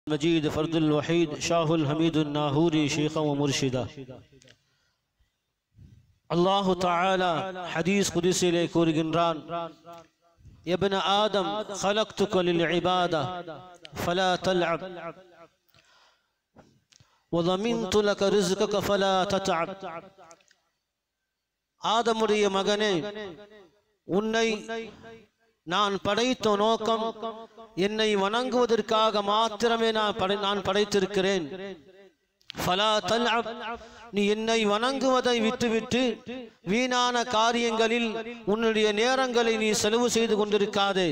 المجيد فرد الوحيد شاه الحميد الناهوري شيخا ومرشدا அல்லாஹு தாலா ஹதீஸ் குதிசிலே கூறுகின்றான் ابن آدم خلقتك للعبادة فلا تلعب وضمنت لك رزقك فلا تتعب ஆதமுடைய மகனே உன்னை நான் படைத்த நோக்கம் என்னை வணங்குவதற்காக மாத்திரமே நான் படை நான் படைத்திருக்கிறேன் ஃபலா தல்அப் நீ என்னை வணங்குவதை விட்டுவிட்டு வீணான காரியங்களில் உன்னுடைய நேரங்களை நீ செலவு செய்து கொண்டிருக்காதே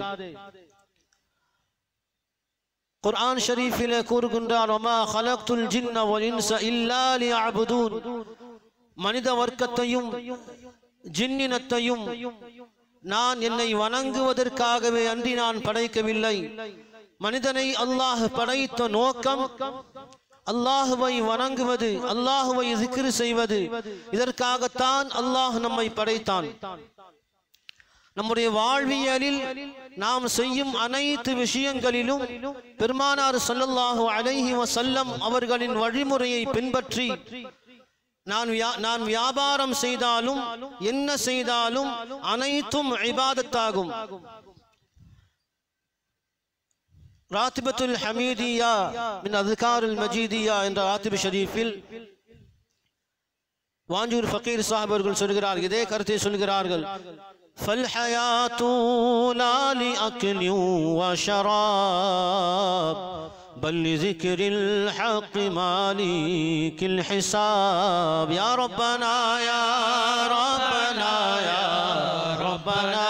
குர்ஆன் ஷரீஃபிலே கூறுகின்றார் ஒமா ஹலக்துல் ஜின்ன வல் இன்ஸ இல்லா லியஅபுதூன் மனித வர்க்கத்தையும் ஜின்னினத்தையும் நான் என்னை வணங்குவதற்காகவே அன்றி நான் படைக்கவில்லை மனிதனை அல்லாஹ் படைத்த நோக்கம் அல்லாஹுவை வணங்குவது அல்லாஹுவை திக்ரு செய்வது இதற்காகத்தான் அல்லாஹ் நம்மை படைத்தான் நம்முடைய வாழ்வியலில் நாம் செய்யும் அனைத்து விஷயங்களிலும் பெருமானார் ஸல்லல்லாஹு அலைஹி வஸல்லம் அவர்களின் வழிமுறையை பின்பற்றி நான் வியா- நான் வியாபாரம் செய்தாலும் என்ன செய்தாலும் அனைத்தும் இபாதத்தாகும் ராத்திபத்துல் ஹமீதியா மின் அதுகாருல் மஜீதியா என்ற ராத்திபு ஷரீஃபில் வாஞ்சூர் ஃபக்கீர் சாஹிப் அவர்கள் சொல்கிறார் இதே கருத்தை சொல்கிறார்கள் فالحياة لا لأكل وشراب بل لذكر الحق مالك الحساب يا ربنا يا ربنا يا ربنا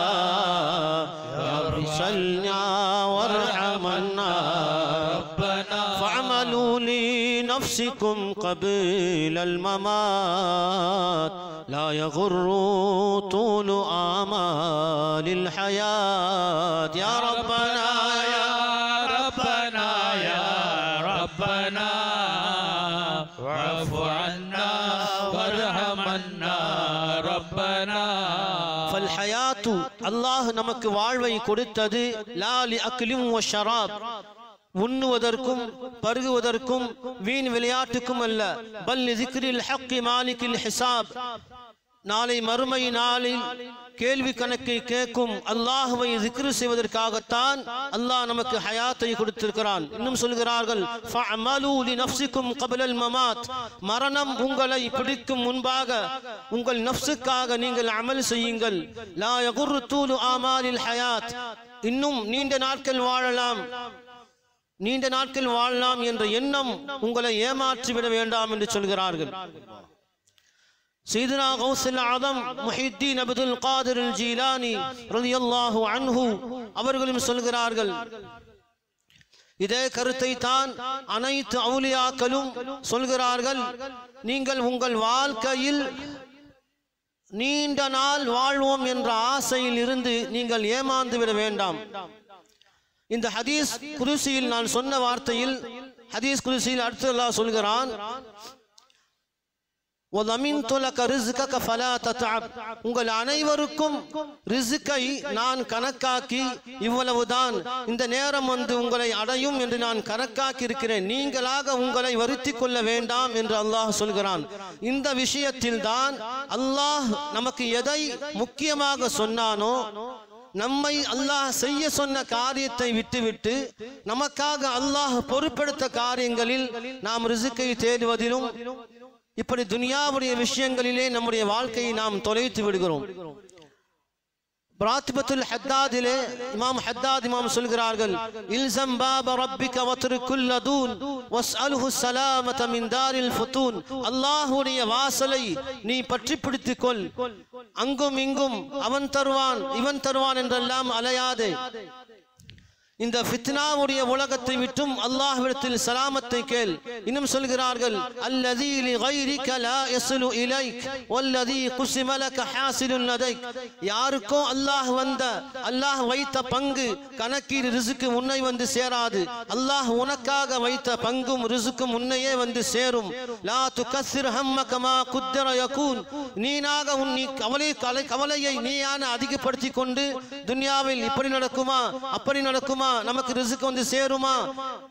يا رب صلنا وارحمنا ربنا فاعملوا لنفسكم قبل الممات لا يغر طول آمال الحياة يا ربنا يا ربنا يا ربنا واعف عنا وارحمنا ربنا فالحياة அல்லாஹ் நமக்கு வாழ்வை கொடுத்தது லா லி அக்லிம் வ ஷராப் உண்ணுவதற்கும் பருகுவதற்கும் வீண் விளையாட்டுக்கும் அல்ல பல் லிக்ரில் ஹக்கி மாலிகில் ஹிசாப் நாளை மறுமை நாளில் கேள்வி கணக்கை கேட்கும் அல்லாஹுவை திக்ரு செய்வதற்காகத்தான் அல்லாஹ் நமக்கு ஹயாத்தை கொடுத்திருக்கிறான் இன்னும் சொல்கிறார்கள் ஃபஅமலு லினஃப்ஸிக்கும் கபலல் மமாத் மரணம் உங்களை பிடிக்கும் முன்பாக உங்கள் நஃப்ஸுக்காக நீங்கள் அமல் செய்யுங்கள் லா யகுர்ரு தூலு ஆமாலில் ஹயாத் இன்னும் நீண்ட நாட்கள் வாழலாம் நீண்ட நாட்கள் வாழலாம் என்ற எண்ணம் உங்களை ஏமாற்றிவிட வேண்டாம் என்று சொல்கிறார்கள் سيدنا غوث العظم محي الدين عبد القادر الجيلاني رضي الله عنه அவர்களும் சொல்கிறார்கள் இதே கருத்தை தான் அனைத்து அவுலியாக்களும் சொல்கிறார்கள் நீங்கள் உங்கள் வாழ்க்கையில் நீண்ட நாள் வாழ்வோம் என்ற ஆசையில் இருந்து நீங்கள் ஏமாந்து விட வேண்டாம் இந்த ஹதீஸ் குருசியில் நான் சொன்ன வார்த்தையில் ஹதீஸ் குருசியில் அடுத்து அல்லாஹ் சொல்கிறான் وَضَمِنْتُ لَكَ رِزْقَكَ فَلَا تَتَعَبْ உங்கள் அனைவருக்கும் ரிசுக்கை நான் கணக்காக்கி இவ்வளவுதான் இந்த நேரம் வந்து உங்களை அடையும் என்று நான் கணக்காக்கி இருக்கிறேன் நீங்களாக உங்களை வருத்திக் கொள்ள வேண்டாம் என்று அல்லாஹ் சொல்கிறான் இந்த விஷயத்தில் தான் அல்லாஹ் நமக்கு எதை முக்கியமாக சொன்னானோ நம்மை அல்லாஹ் செய்ய சொன்ன காரியத்தை விட்டுவிட்டு நமக்காக அல்லாஹ் பொறுப்பெடுத்த காரியங்களில் நாம் ரிசுக்கை தேடுவதிலும் இப்படி துனியாவுடைய விஷயங்களிலே நம்முடைய வாழ்க்கையை நாம் தொலைத்து விடுகிறோம் பிராத்திபத்துல் ஹத்தாதிலே இமாம் ஹத்தாத் இமாம் சொல்கிறார்கள் இல்சம் பாப ரப்பிக வத்ருக்குல் லதூன் வஸ்அலுஹு ஸலாமத மின் தாரில் ஃபுதூன் அல்லாஹ்வுடைய வாசலை நீ பற்றி பிடித்துக் கொள் அங்கும் இங்கும் அவன் தருவான் இவன் தருவான் என்றெல்லாம் அலையாதே இந்த ஃபித்னாவுடைய உலகத்தை விட்டும் அல்லாஹ்விடத்தில் சலாமத்தை கேள் இன்னும் சொல்கிறார்கள் அல்லதி லிகைரிக லா யஸ்லு இலைக் வல்லதி குஸிம லக ஹாசிலுன் லதைக் யாருக்கோ அல்லாஹ் வந்த அல்லாஹ் வைத்த பங்கு கணக்கீடு ரிசுக்கு உன்னை வந்து சேராது அல்லாஹ் உனக்காக வைத்த பங்கும் ரிசுக்கும் உன்னையே வந்து சேரும் லா துகஸ்ஸிர் ஹம்மக மா குத்தர யகூன் நீனாக உன் நீ கவலை கலை கவலையை நீயான அதிகப்படுத்தி கொண்டு துன்யாவில் இப்படி நடக்குமா அப்படி நடக்குமா நமக்கு ரிசுக்கு வந்து சேருமா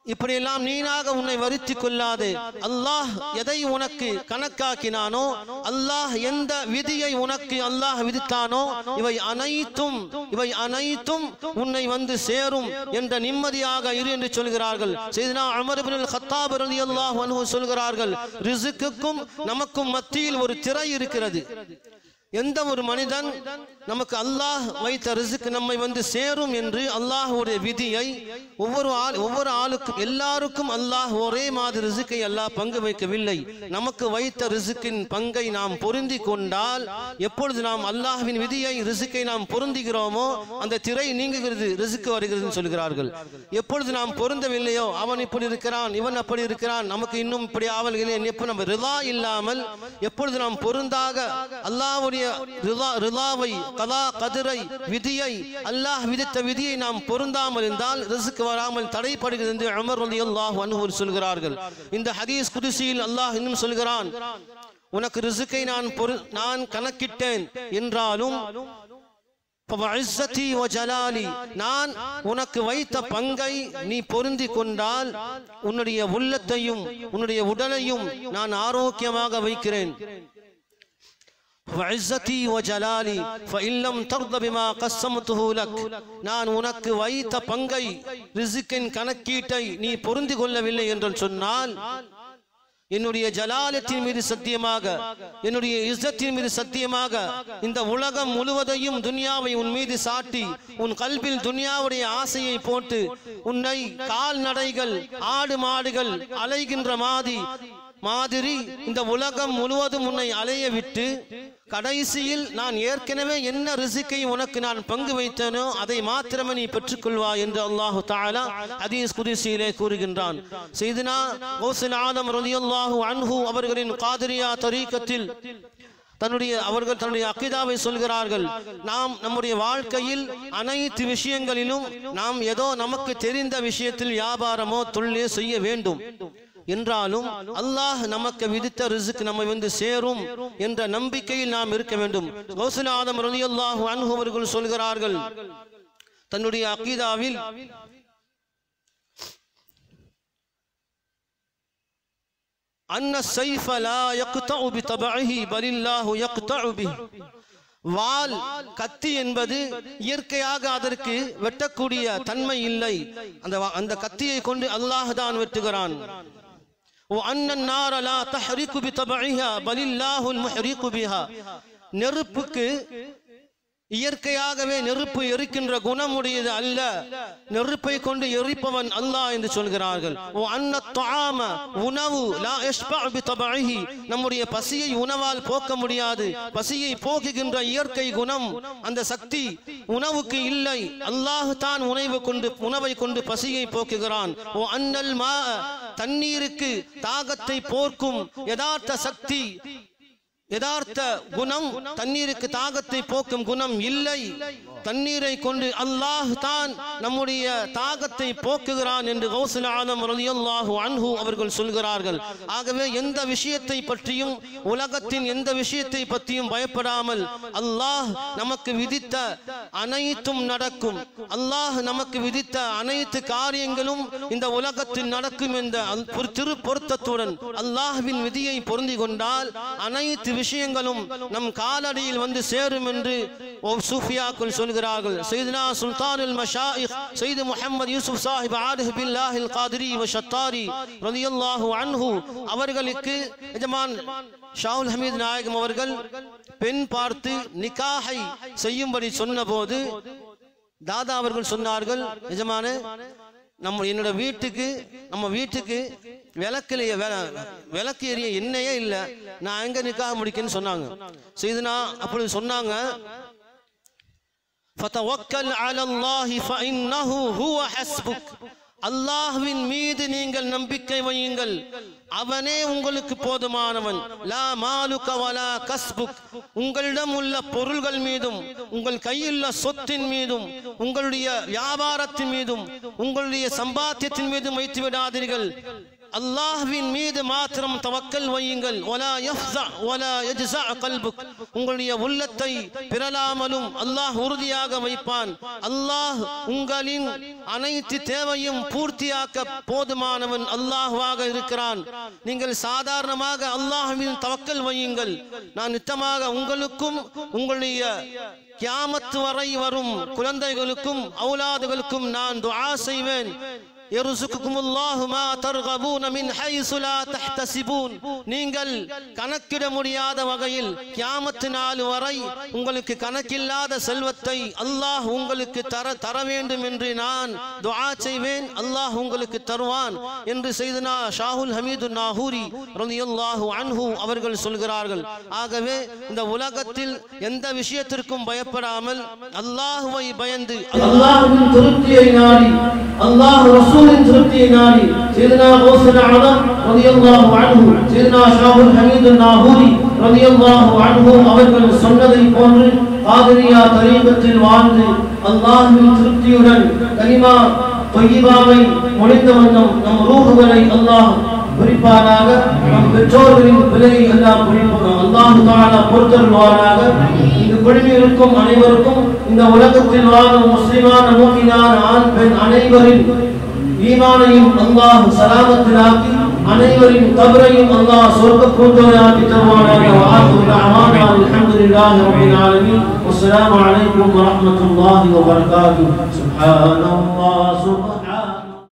இப்படியெல்லாம் நீனாக உன்னை வருத்திக் கொள்ளாதே அல்லாஹ் எதை உனக்கு கணக்காக்கினானோ அல்லாஹ் எந்த விதியை உனக்கு அல்லாஹ் விதித்தானோ இவை அனைத்தும் இவை அனைத்தும் உன்னை வந்து சேரும் என்ற நிம்மதியாக இரு என்று சொல்கிறார்கள் செய்தினா அமர் இப்னுல் கத்தாப் ரலியல்லாஹு அன்ஹு சொல்கிறார்கள் ரிசுக்குக்கும் நமக்கும் மத்தியில் ஒரு திரை இருக்கிறது எந்த ஒரு மனிதன் நமக்கு அல்லாஹ் வைத்த ரிசுக்கு நம்மை வந்து சேரும் என்று அல்லாஹ்வுடைய விதியை ஒவ்வொரு ஆள் ஒவ்வொரு ஆளுக்கும் எல்லாருக்கும் அல்லாஹ் ஒரே மாதிரி ரிசுக்கை அல்லாஹ் பங்கு வைக்கவில்லை நமக்கு வைத்த ரிசுக்கின் பங்கை நாம் பொருந்தி கொண்டால் எப்பொழுது நாம் அல்லாஹ்வின் விதியை ரிசுக்கை நாம் பொருந்துகிறோமோ அந்த திரை நீங்குகிறது ரிசுக்கு வருகிறது சொல்கிறார்கள் எப்பொழுது நாம் பொருந்தவில்லையோ அவன் இப்படி இருக்கிறான் இவன் அப்படி இருக்கிறான் நமக்கு இன்னும் இப்படி ஆவல்களே எப்போ நம்ம ரிலா இல்லாமல் எப்பொழுது நாம் பொருந்தாக அல்லாஹ்வுடைய ரிலா ரிலாவை கலா கதிரை விதியை அல்லாஹ் விதித்த விதியை நாம் பொருந்தாமல் இருந்தால் ரிசுக்கு வராமல் தடைப்படுகிறது என்று உமர் ரலியல்லாஹு அன்ஹு சொல்கிறார்கள் இந்த ஹதீஸ் குதிசியில் அல்லாஹ் இன்னும் சொல்கிறான் உனக்கு ரிசுக்கை நான் பொரு நான் கணக்கிட்டேன் என்றாலும் فَوَعِزَّتِي وَجَلَالِي நான் உனக்கு வைத்த பங்கை நீ பொருந்தி கொண்டால் உன்னுடைய உள்ளத்தையும் உன்னுடைய உடலையும் நான் ஆரோக்கியமாக வைக்கிறேன் وعزتي وجلالي فإن لم ترض بما قسمته لك நான் உனக்கு வைத்த பங்கை ரிசுக்கின் கணக்கீட்டை நீ பொருந்தி கொள்ளவில்லை என்று சொன்னால் என்னுடைய ஜலாலத்தின் மீது சத்தியமாக என்னுடைய இஸ்ஸத்தின் மீது சத்தியமாக இந்த உலகம் முழுவதையும் துனியாவை உன் மீது சாட்டி உன் கல்பில் துனியாவுடைய ஆசையை போட்டு உன்னை கால்நடைகள் ஆடு மாடுகள் அலைகின்ற மாதி மாதிரி இந்த உலகம் முழுவதும் உன்னை அலைய விட்டு கடைசியில் நான் ஏற்கனவே என்ன ரிசிக்கை உனக்கு நான் பங்கு வைத்தேனோ அதை மாத்திரமே நீ பெற்றுக்கொள்வாய் என்று அல்லாஹு தாலா ஹதீஸ் குதிசியிலே கூறுகின்றான் செய்தினா ஓசில் ஆதம் ரலியல்லாஹு அன்ஹு அவர்களின் காதிரியா தரீக்கத்தில் தன்னுடைய அவர்கள் தன்னுடைய அக்கிதாவை சொல்கிறார்கள் நாம் நம்முடைய வாழ்க்கையில் அனைத்து விஷயங்களிலும் நாம் ஏதோ நமக்கு தெரிந்த விஷயத்தில் வியாபாரமோ தொழிலே செய்ய வேண்டும் என்றாலும் அல்லாஹ் நமக்கு விதித்த ரிசுக் நம்மை வந்து சேரும் என்ற நம்பிக்கையில் நாம் இருக்க வேண்டும் கௌசல ஆதம் ரலியல்லாஹு அன்ஹு அவர்கள் சொல்கிறார்கள் தன்னுடைய அக்கீதாவில் அன்ன சைஃப லா யக்தஉ பிதபஇஹி பலில்லாஹு யக்தஉ பிஹி வால் கத்தி என்பது இயற்கையாக அதற்கு வெட்டக்கூடிய தன்மை இல்லை அந்த வா- அந்த கத்தியை கொண்டு அல்லாஹ் தான் வெட்டுகிறான் وأن النار لا تحرق بطبعها بل الله المحرق بها நெருப்புக்கு இயற்கையாகவே நெருப்பு எரிக்கின்ற குணமுடையது அல்ல நெருப்பை கொண்டு எரிப்பவன் அல்லாஹ் என்று சொல்கிறார்கள் ஓ அன்ன துஆம உணவு லா யஷ்பஅ பிதபஇஹி நம்முடைய பசியை உணவால் போக்க முடியாது பசியை போக்குகின்ற இயற்கை குணம் அந்த சக்தி உணவுக்கு இல்லை அல்லாஹ் தான் உணவு கொண்டு உணவை கொண்டு பசியை போக்குகிறான் ஓ அன்னல் மா தண்ணீருக்கு தாகத்தை போர்க்கும் யதார்த்த சக்தி யதார்த்த குணம் தண்ணீருக்கு தாகத்தை போக்கும் குணம் இல்லை தண்ணீரை கொண்டு அல்லாஹ் தான் நம்முடைய தாகத்தை போக்குகிறான் என்று கௌசுல் ஆலம் ரலியல்லாஹு அன்ஹு அவர்கள் சொல்கிறார்கள் ஆகவே எந்த விஷயத்தை பற்றியும் உலகத்தின் எந்த விஷயத்தை பற்றியும் பயப்படாமல் அல்லாஹ் நமக்கு விதித்த அனைத்தும் நடக்கும் அல்லாஹ் நமக்கு விதித்த அனைத்து காரியங்களும் இந்த உலகத்தில் நடக்கும் என்ற அல்- ஒரு திரு பொருத்தத்துடன் அல்லாஹ்வின் விதியை பொருந்தி கொண்டால் அனைத்து விஷயங்களும் நம் காலடியில் வந்து சேரும் என்று ஓ சூஃபியாக்கள் சொல்கிறார்கள் செய்தினா சுல்தானுல் மஷாயிக் செய்து முஹம்மது யூசுப் சாஹிப் ஆரிஃப் பில்லாஹில் காதிரி வ ஷத்தாரி ரலியல்லாஹு அன்ஹு அவர்களுக்கு எஜமான் ஷாவுல் ஹமீத் நாயகம் அவர்கள் பெண் பார்த்து நிக்காஹை செய்யும்படி சொன்னபோது தாதா அவர்கள் சொன்னார்கள் எஜமானே நம்ம என்னோட வீட்டுக்கு நம்ம வீட்டுக்கு விளக்குலைய விளக்கு எரிய எண்ணெயே இல்லை நான் எங்க நிக்காக முடிக்கன்னு சொன்னாங்க செய்துனா அப்படி சொன்னாங்க فَتَوَكَّلْ عَلَى اللَّهِ فَإِنَّهُ هُوَ حَسْبُكَ அல்லாஹ்வின் மீது நீங்கள் நம்பிக்கை வையுங்கள் அவனே உங்களுக்கு போதுமானவன் லா மாலுக வலா கஸ்புக் உங்களிடம் உள்ள பொருள்கள் மீதும் உங்கள் கையுள்ள சொத்தின் மீதும் உங்களுடைய வியாபாரத்தின் மீதும் உங்களுடைய சம்பாத்தியத்தின் மீதும் வைத்து விடாதீர்கள் அல்லாஹ்வின் மீது மாத்திரம் தவக்கல் வையுங்கள் வலா யஃஸா வலா யஜ்ஸா கல்புக் உங்களுடைய உள்ளத்தை பிறலாமலும் அல்லாஹ் உறுதியாக வைப்பான் அல்லாஹ் உங்களின் அனைத்து தேவையும் பூர்த்தியாக்க போதுமானவன் அல்லாஹ்வாக இருக்கிறான் நீங்கள் சாதாரணமாக அல்லாஹ்வின் தவக்கல் வையுங்கள் நான் நித்தமாக உங்களுக்கும் உங்களுடைய கியாமத்து வரை வரும் குழந்தைகளுக்கும் அவுலாதுகளுக்கும் நான் துஆ செய்வேன் يرزقكم الله ما ترغبون من حيث لا تحتسبون நீங்கள் கணக்கிட முடியாத வகையில் கியாமத்து நாள் வரை உங்களுக்கு கணக்கில்லாத செல்வத்தை அல்லாஹ் உங்களுக்கு தர தர வேண்டும் என்று நான் துஆ செய்வேன் அல்லாஹ் உங்களுக்கு தருவான் என்று செய்தனா ஷாஹுல் ஹமீது நாகூரி ரலியல்லாஹு அன்ஹு அவர்கள் சொல்கிறார்கள் ஆகவே இந்த உலகத்தில் எந்த விஷயத்திற்கும் பயப்படாமல் அல்லாஹுவை பயந்து அல்லாஹ்வின் திருப்தியை நாடி அல்லாஹ் ரசூலின் திருப்தியை நாடி சீதனா கௌசல் ஆலம் ரலியல்லாஹு அன்ஹு சீதனா ஷாஹுல் ஹமீது நாகூரி ரலியல்லாஹு அன்ஹு அவர்கள் சொன்னதை போன்று காதிரியா தரீகத்தில் வாழ்ந்து அல்லாஹ்வின் திருப்தியுடன் கலிமா தொய்யிபாவை முடிந்த வண்ணம் நம் ரூஹுகளை அல்லாஹ் குறிப்பானாக நம் பெற்றோர்களின் விலையை எல்லாம் குறிப்பாக அல்லாஹு தாலா பொறுத்தருவானாக இங்கு குழுமி இருக்கும் அனைவருக்கும் இந்த உலகத்தில் வாழும் முஸ்லிமான மூமினான ஆண் பெண் அனைவரின் ஈமானையும் அல்லாஹ் சலாமத்திலாக்கி அனைவரின் கபரையும் அல்லாஹ் சொர்க்க பூந்தோரையாக்கி தருவானாக وآخر دعوانا الحمد لله رب العالمين والسلام عليكم ورحمة الله وبركاته سبحان الله سبحان